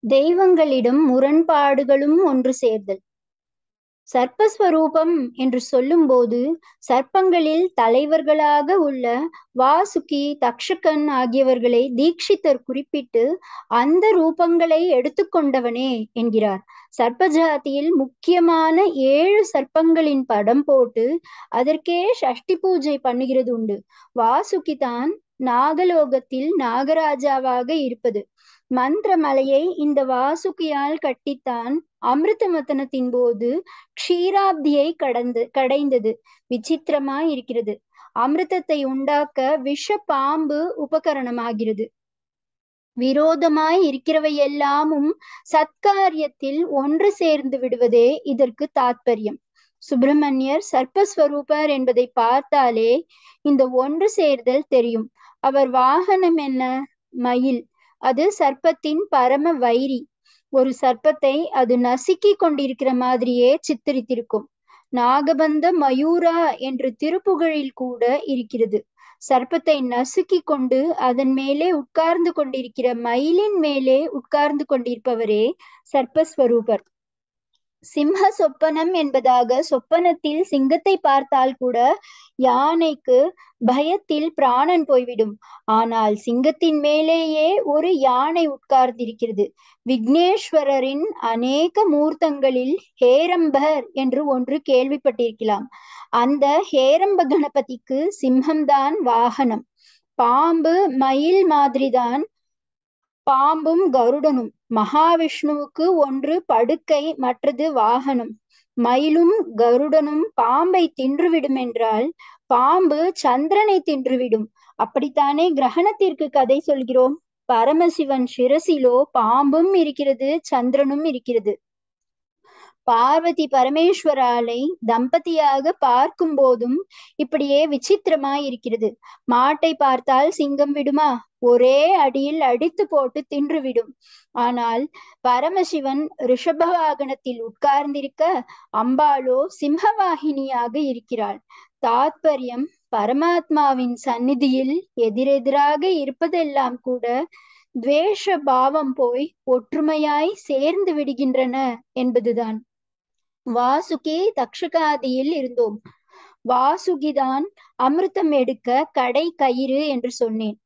தெய்வங்களிடம் முரண்பாடுகளும் ஒன்று சேர்தல் சர்ப்பஸ்வரூபம் என்று சொல்லும்போது சர்ப்பங்களில் தலைவர்களாக உள்ள வாசுகி தக்ஷகன் ஆகியவர்களை தீட்சிதர் குறிப்பிட்டு அந்த ரூபங்களை எடுத்துக்கொண்டவனே என்கிறார் சர்ப்பஜாதியில் முக்கியமான ஏழு சர்ப்பங்களின் படம் போட்டு அதற்கே சஷ்டி பூஜை பண்ணுகிறது உண்டு வாசுகி தான் நாகலோகத்தில் நாகராஜாவாக இருப்பது மந்திரமலையை இந்த வாசுகியால் கட்டித்தான் அமிர்த மத்தனத்தின் போது க்ஷீராப்தியை கடந்து கடைந்தது விசித்திரமா இருக்கிறது அமிர்தத்தை உண்டாக்க விஷ பாம்பு உபகரணமாகிறது விரோதமாய் இருக்கிறவை எல்லாமும் சத்காரியத்தில் ஒன்று சேர்ந்து விடுவதே இதற்கு தாத்பரியம் சுப்பிரமணியர் சர்ப்பஸ்வரூபர் என்பதை பார்த்தாலே இந்த ஒன்று சேர்தல் தெரியும் அவர் வாகனம் என்ன மயில் அது சர்ப்பத்தின் பரம வைரி ஒரு சர்ப்பத்தை அது நசுக்கி கொண்டிருக்கிற மாதிரியே சித்தரித்திருக்கும் நாகபந்த மயூரா என்று திருப்புகழில் கூட இருக்கிறது சர்ப்பத்தை நசுக்கி கொண்டு அதன் மேலே உட்கார்ந்து கொண்டிருக்கிற மயிலின் மேலே உட்கார்ந்து கொண்டிருப்பவரே சர்ப்பஸ்வரூபர் சிம்ம சொப்பனம் என்பதாக சொப்பனத்தில் சிங்கத்தை பார்த்தால் கூட யானைக்கு பயத்தில் பிராணன் போய்விடும் ஆனால் சிங்கத்தின் மேலேயே ஒரு யானை உட்கார்ந்திருக்கிறது விக்னேஸ்வரரின் அநேக மூர்த்தங்களில் ஹேரம்பர் என்று ஒன்று கேள்விப்பட்டிருக்கலாம் அந்த ஹேரம்ப கணபதிக்கு சிம்மம்தான் வாகனம் பாம்பு மயில் மாதிரிதான் பாம்பும் கருடனும் மகாவிஷ்ணுவுக்கு ஒன்று படுக்கை மற்றது வாகனம் மயிலும் கருடனும் பாம்பை தின்றுவிடும் என்றால் பாம்பு சந்திரனை தின்றுவிடும் அப்படித்தானே கிரகணத்திற்கு கதை சொல்கிறோம் பரமசிவன் சிரசிலோ பாம்பும் இருக்கிறது சந்திரனும் இருக்கிறது பார்வதி பரமேஸ்வராலை தம்பதியாக பார்க்கும் போதும் இப்படியே விசித்திரமாய் இருக்கிறது மாட்டை பார்த்தால் சிங்கம் விடுமா ஒரே அடியில் அடித்து போட்டு தின்றுவிடும் ஆனால் பரமசிவன் ரிஷப வாகனத்தில் உட்கார்ந்திருக்க அம்பாளோ சிம்மவாகினியாக இருக்கிறாள் தாத்பரியம் பரமாத்மாவின் சந்நிதியில் எதிரெதிராக இருப்பதெல்லாம் கூட துவேஷ பாவம் போய் ஒற்றுமையாய் சேர்ந்து விடுகின்றன என்பதுதான் வாசுகி தக்ஷகாதியில் இருந்தோம் வாசுகிதான் அமிர்தம் எடுக்க கடை கயிறு என்று சொன்னேன்